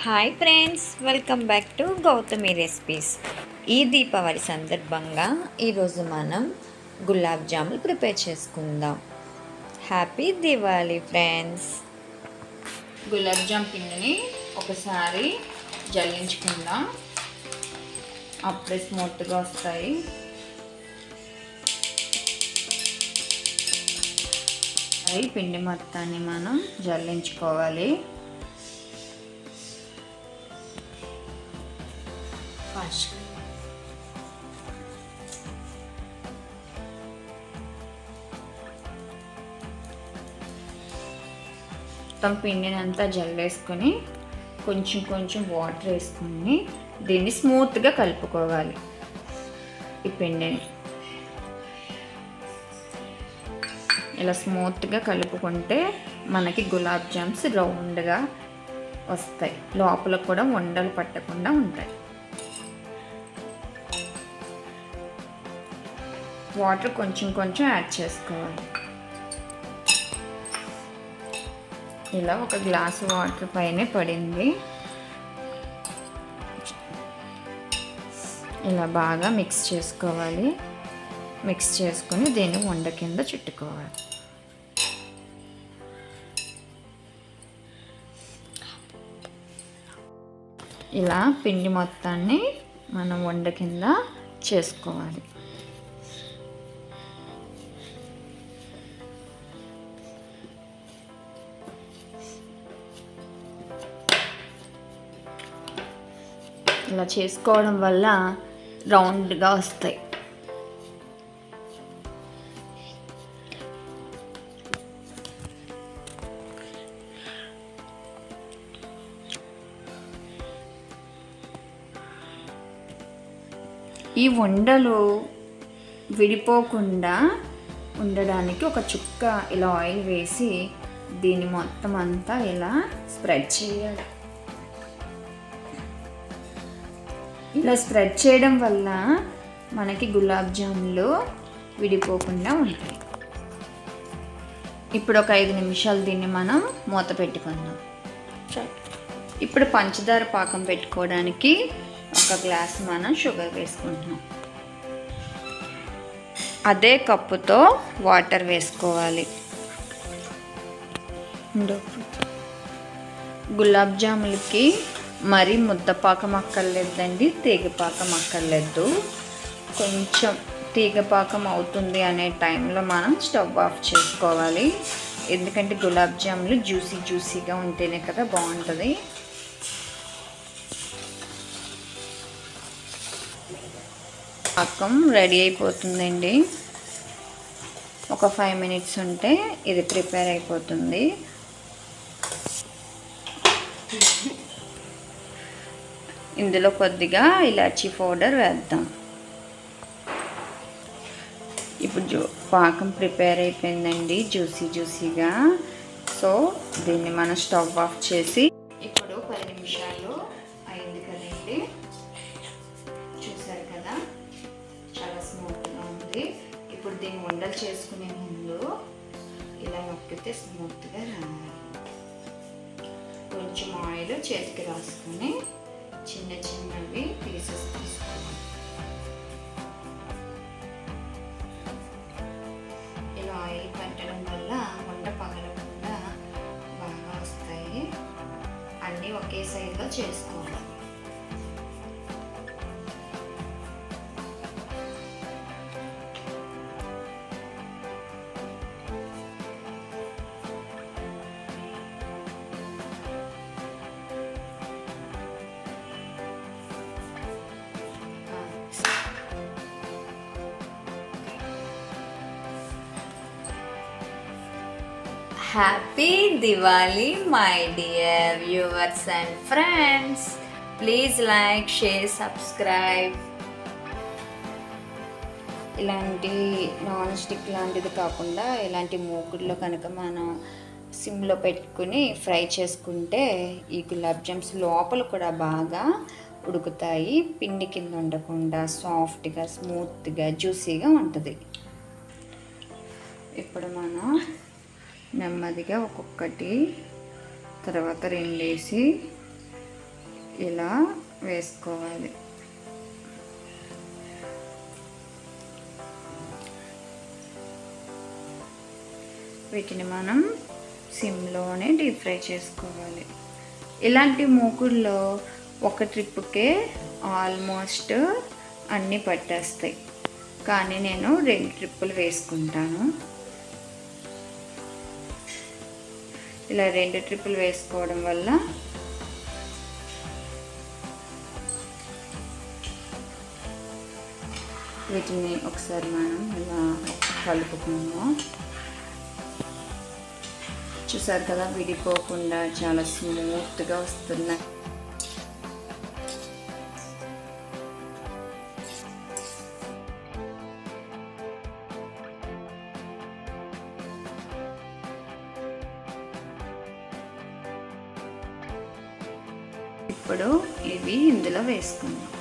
hi friends welcome back to Gautami recipes ఈ దీపావళి సందర్భంగా ఈరోజు మనం గులాబ్ జాములు ప్రిపేర్ చేసుకుందాం హ్యాపీ దివాళీ ఫ్రెండ్స్ గులాబ్ జామ్ పిండిని ఒకసారి జల్లించుకుందాం అప్పుడే స్మూత్గా వస్తాయి ఈ పిండి మొత్తాన్ని మనం జల్లించుకోవాలి ఫస్ట్ మొత్తం పిండిని అంతా జల్లేసుకొని కొంచెం కొంచెం వాటర్ వేసుకొని దీన్ని స్మూత్గా కలుపుకోవాలి ఈ పిండిని ఇలా స్మూత్గా కలుపుకుంటే మనకి గులాబ్ జామ్స్ రౌండ్గా వస్తాయి లోపల కూడా ఉండలు పట్టకుండా ఉంటాయి వాటర్ కొంచెం కొంచెం యాడ్ చేసుకోవాలి ఇలా ఒక గ్లాసు వాటర్ పైనే పడింది ఇలా బాగా మిక్స్ చేసుకోవాలి మిక్స్ చేసుకొని దీన్ని వండ కింద చుట్టుకోవాలి ఇలా పిండి మొత్తాన్ని మనం వండ కింద చేసుకోవాలి ఇలా చేసుకోవడం వల్ల రౌండ్గా వస్తాయి ఈ ఉండలు విడిపోకుండా ఉండడానికి ఒక చుక్క ఇలా ఆయిల్ వేసి దీన్ని మొత్తం అంతా ఇలా స్ప్రెడ్ చేయాలి ఇలా స్ప్రెడ్ చేయడం వల్ల మనకి గులాబ్ జాములు విడిపోకుండా ఉంటాయి ఇప్పుడు ఒక ఐదు నిమిషాలు దీన్ని మనం మూత పెట్టుకుందాం ఇప్పుడు పంచదార పాకం పెట్టుకోవడానికి ఒక గ్లాస్ మనం షుగర్ వేసుకుంటున్నాం అదే కప్పుతో వాటర్ వేసుకోవాలి గులాబ్ జాములకి మరీ ముద్దపాకం అక్కర్లేదండి తీగపాకం అక్కర్లేదు కొంచెం తీగపాకం అవుతుంది అనే టైంలో మనం స్టవ్ ఆఫ్ చేసుకోవాలి ఎందుకంటే గులాబ్ జాములు జ్యూసీ జ్యూసీగా ఉంటేనే కదా బాగుంటుంది పాకం రెడీ అయిపోతుందండి ఒక ఫైవ్ మినిట్స్ ఉంటే ఇది ప్రిపేర్ అయిపోతుంది ఇందులో కొద్దిగా ఇలాచీ పౌడర్ వేద్దాం ఇప్పుడు జూ పాకం ప్రిపేర్ అయిపోయిందండి జ్యూసీ జ్యూసీగా సో దీన్ని మనం స్టవ్ ఆఫ్ చేసి ఇప్పుడు పది నిమిషాలు అయింది కదండి చూసారు కదా చాలా స్మూత్గా ఉంది ఇప్పుడు దీన్ని ఉండలు చేసుకునే ముందు ఇలా నొక్కితే స్మూత్గా రావాలి కొంచెం ఆయిల్ చేతికి రాసుకొని చిన్న చిన్నవి పీసెస్ తీసుకోవాలి ఇలా ఆయిల్ పెట్టడం వల్ల వంట పగలకుండా బాగా వస్తాయి అన్నీ ఒకే సైజులో చేసుకోవాలి happy Diwali my dear viewers and friends please like share subscribe ఇలాంటి నాన్ స్టిక్ లాంటిది కాకుండా ఇలాంటి మూకుడులో కనుక మనం సిమ్లో పెట్టుకుని ఫ్రై చేసుకుంటే ఈ గులాబ్ జామ్స్ లోపల కూడా బాగా ఉడుకుతాయి పిండి కింద ఉండకుండా సాఫ్ట్గా స్మూత్గా జ్యూసీగా ఉంటుంది ఇప్పుడు మనం నెమ్మదిగా ఒక్కొక్కటి తర్వాత రెండేసి ఇలా వేసుకోవాలి వీటిని మనం సిమ్లోనే డీప్ ఫ్రై చేసుకోవాలి ఇలాంటి మూకుల్లో ఒక ట్రిప్కే ఆల్మోస్ట్ అన్నీ పట్టేస్తాయి కానీ నేను రెండు ట్రిప్పులు వేసుకుంటాను ఇలా రెండు ట్రిప్పులు వేసుకోవడం వల్ల వీటిని ఒకసారి మనం ఇలా కలుపుకుందాం చూసారు కదా విడిపోకుండా చాలా స్మూత్గా వస్తున్నాయి ఇప్పుడు ఇవి ఇందులో వేసుకుందాం